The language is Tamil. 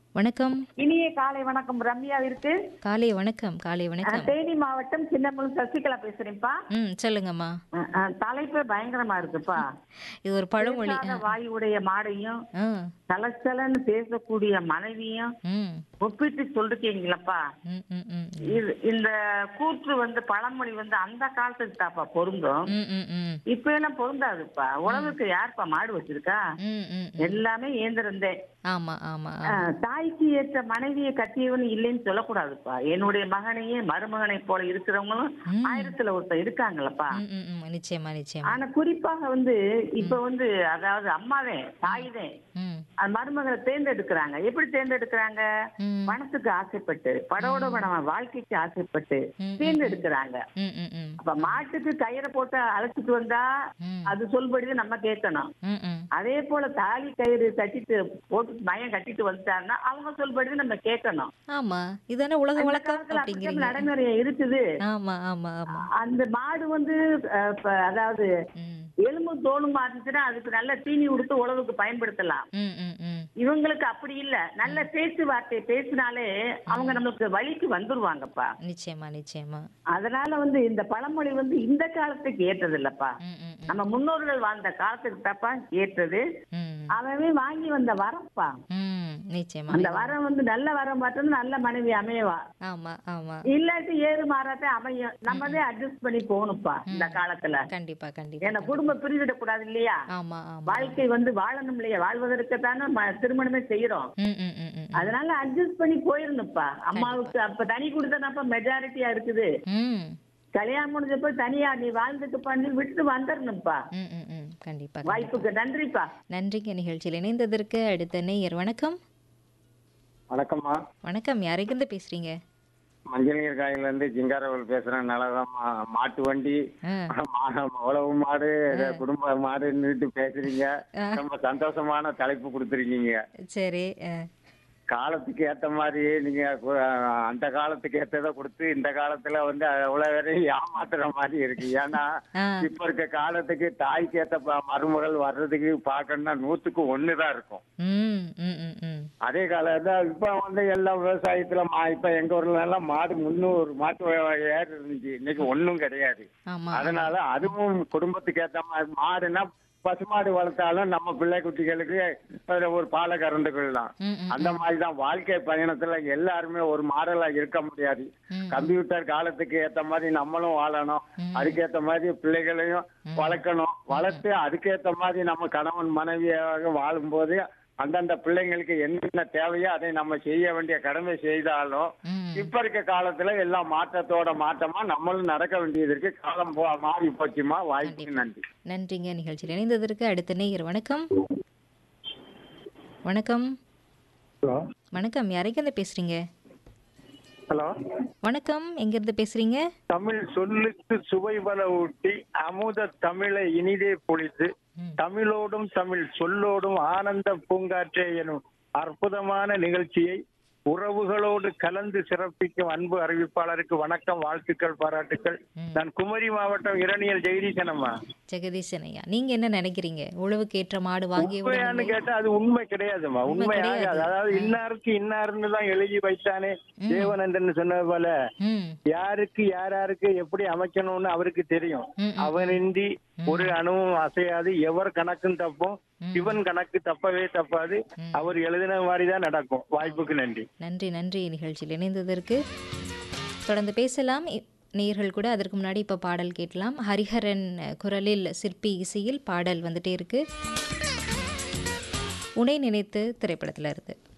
வணக்கம் இனிய காலை வணக்கம் ரம்யாவிற்கு காலை வணக்கம் காலை அஹ், வணக்கம் தேனி மாவட்டம் சின்னமுள் சசிகலா பேசுறேன்ப்பா ம் சொல்லுங்கம்மா அஹ், அஹ், தலைப்பு பயங்கரமா இருக்குப்பா இது ஒரு பழமொழி பேசாத வாயுடைய மாடையும் ஆ சலச்சலன்னு பேசக்கூடிய மனைவியும் ம் ஒப்பிட்டு சொல்லிருக்கீங்களப்பா ம் ம் ம் இது இந்த கூற்று வந்து பழமொழி வந்து அந்த காலத்துக்கு தாப்பா பொருந்தும் ம் ம் ம் இப்ப எல்லாம் பொருந்தாதுப்பா உழவுக்கு யாருப்பா மாடு வச்சிருக்கா ம் ம் எல்லாமே இயந்திரந்தே ஆமா ஆமா ஆமா. அஹ், தாய்க்கு ஏற்ற மனைவியை கட்டியவன் இல்லைன்னு சொல்லக்கூடாதுப்பா என்னுடைய மகனையே மருமகனை போல இருக்கிறவங்களும் ம். ஆயிரத்துல ஒருத்தர் இருக்காங்களப்பா ம் ம் ம் நிச்சயமா நிச்சயமா ஆனா குறிப்பாக வந்து இப்ப வந்து அதாவது அம்மாவே தாய்தே ம் அந்த மருமகளை தேர்ந்தெடுக்கிறாங்க எப்படி தேர்ந்தெடுக்கிறாங்க ம் பணத்துக்கு ஆசைப்பட்டு படோட படம் வாழ்க்கைக்கு ஆசைப்பட்டு ம், தேர்ந்தெடுக்கிறாங்க ம் ம் ம் அப்ப மாட்டுக்கு கயிறை போட்டு அழைச்சிட்டு வந்தா ம் அது சொல்படி நம்ம கேட்கணும் ம் ம் அதே போல தாலி கயிறு கட்டிட்டு போட்டு மயம் கட்டிட்டு வந்துட்டாருன்னா அவங்க சொல்படி நம்ம கேட்கணும் ஆமா இதானே உலக அந்த வழக்கம் காலத்துல அப்படித்தான் அப்படிங்கிறீங்க நடைமுறை இருக்குது ஆமா ஆமா ஆமா அந்த மாடு வந்து அஹ், இப்ப அதாவது ம் எலும்பு தோலுமா இருந்துச்சுன்னா அதுக்கு நல்ல தீனி கொடுத்து உழவுக்கு பயன்படுத்தலாம் ம் ம் ம் இவங்களுக்கு அப்படி இல்ல நல்ல பேச்சுவார்த்தை பேசினாலே அவங்க நம்மளுக்கு வழிக்கு வந்துருவாங்கப்பா நிச்சயமா நிச்சயமா அதனால வந்து இந்த பழமொழி வந்து இந்த காலத்துக்கு ஏற்றது இல்லப்பா ம் ம் ம் நம்ம முன்னோர்கள் வாழ்ந்த காலத்துக்கு தப்பா ஏற்றது ம் அவன் வாங்கி வந்த வரப்பா ம் நிச்சயமா அந்த வரம் வந்து நல்ல வரம் பார்த்தோம்னா நல்ல மனைவி அமையவா ஆமா ஆமா இல்லாட்டி ஏறு மாறாட்டே அமையும் நம்மதே அட்ஜஸ்ட் பண்ணி போகணும்ப்பா இந்த காலத்துல கண்டிப்பா கண்டிப்பா ஏன்னா குடும்பம் பிரிவிடக்கூடாது இல்லையா ஆமா ஆமா வாழ்க்கை வந்து வாழணும் இல்லையா வாழ்வதற்கு தானே ம- திருமணமே செய்யறோம் ம் ம் ம் ம் அதனால அட்ஜஸ்ட் பண்ணி போயிருந்துப்பா அம்மாவுக்கு அப்ப தனி கொடுத்தனப்ப மெஜாரிட்டியா இருக்குது ம் கல்யாணம் முடிஞ்சப்ப தனியா நீ வாழ்ந்துட்டு பண்ணி விட்டு வந்துடணும்ப்பா ம் ம் ம் கண்டிப்பா வாய்ப்புக்கு நன்றிப்பா நன்றிங்க நிகழ்ச்சியில் இணைந்ததற்கு அடுத்த நேயர் வணக்கம் வணக்கம்மா வணக்கம் யாரைக்கிருந்து பேசுறீங்க மஞ்சள் காயில இருந்து ஜிங்காரவல் பேசுறேன் நல்லாதான் மாட்டு வண்டி ஆ மா- உழவு மாடு குடும்ப மாடுன்னுட்டு பேசுறீங்க ரொம்ப சந்தோஷமான தலைப்பு கொடுத்துருக்கீங்க சரி ஆ. காலத்துக்கு ஏத்த மாதிரி நீங்க கு- அந்த காலத்துக்கு ஏத்ததை கொடுத்து இந்த காலத்துல வந்து அவ்வளவு வரையும் ஏமாத்துற மாதிரி இருக்கு ஏன்னா ஆ இப்ப இருக்க காலத்துக்கு தாய்க்கு ஏத்த ப- மருமகள் வர்றதுக்கு பாக்கணும்னா நூத்துக்கு ஒண்ணுதான் இருக்கும் ம் ம் ம் ம் அதே காலத்துல இப்ப வந்து எல்லாம் விவசாயத்துல மா இப்ப எங்க ஊர்ல எல்லாம் மாடு முன்னூறு மாட்டு ஏறு இருந்துச்சு இன்னைக்கு ஒண்ணும் கிடையாது ஆமா அதனால அதுவும் குடும்பத்துக்கு ஏத்த மாதிரி மாடுனா பசுமாடு வளர்த்தாலும் நம்ம பிள்ளை குட்டிகளுக்கு அதுல ஒரு பாலை கறந்து கொள்ளலாம் ம் ம் அந்த மாதிரிதான் வாழ்க்கை பயணத்துல எல்லாருமே ஒரு மாடலா இருக்க முடியாது ம். கம்ப்யூட்டர் காலத்துக்கு ஏத்த மாதிரி நம்மளும் வாழணும் அதுக்கேத்த மாதிரி பிள்ளைகளையும் வளர்க்கணும் வளர்த்து அதுக்கேத்த மாதிரி நம்ம கணவன் மனைவியாக வாழும்போது அந்தந்த பிள்ளைங்களுக்கு என்னென்ன தேவையோ அதை நம்ம செய்ய வேண்டிய கடமை செய்தாலும் ம் இப்ப இருக்க காலத்துல எல்லாம் மாற்றத்தோட மாற்றமா நம்மளும் நடக்க வேண்டியது இருக்கு காலம் போ மாறி போச்சுமா வாய்ப்புக்கு நன்றி நன்றிங்க நிகழ்ச்சியில் இணைந்ததற்கு அடுத்த நேயர் வணக்கம் வணக்கம் ஹலோ வணக்கம் யாரைக்கிருந்து பேசுறீங்க ஹலோ வணக்கம் எங்கிருந்து பேசுறீங்க தமிழ் சொல்லுக்கு சுவை பல ஊட்டி அமுத தமிழை இனிதே பொழித்து ம். தமிழோடும் தமிழ் சொல்லோடும் ஆனந்த பூங்காற்றே எனும் அற்புதமான நிகழ்ச்சியை உறவுகளோடு கலந்து சிறப்பிக்கும் அன்பு அறிவிப்பாளருக்கு வணக்கம் வாழ்த்துக்கள் பாராட்டுக்கள் நான் குமரி மாவட்டம் இரணியல் ஜெகதீசன் அம்மா ஜெகதீசன் ஐயா நீங்க என்ன நினைக்கிறீங்க உழவுக்கு ஏற்ற மாடு வாங்கி உண்மையான்னு கேட்டா அது உண்மை கிடையாதும்மா உண்மை உண்மை கிடையாது. ஆகாது அதாவது இன்னாருக்கு இன்னாருன்னு தான் எழுதி வைத்தானே தேவனந்தன் சொன்னது போல ம் யாருக்கு யார் யாருக்கு எப்படி அமைக்கணும்னு அவருக்கு தெரியும் ம், ம். அவனின்றி ஒரு அணுவும் அசையாது எவர் கணக்கும் தப்பும் சிவன் கணக்கு தப்பவே தப்பாது அவர் எழுதின மாதிரி தான் நடக்கும் வாய்ப்புக்கு நன்றி நன்றி நன்றி நிகழ்ச்சியில் இணைந்ததற்கு தொடர்ந்து பேசலாம் இ- நேயர்கள் கூட அதற்கு முன்னாடி இப்போ பாடல் கேட்கலாம் ஹரிஹரன் குரலில் சிற்பி இசையில் பாடல் வந்துட்டே இருக்கு உனை நினைத்து திரைப்படத்தில் இருக்கு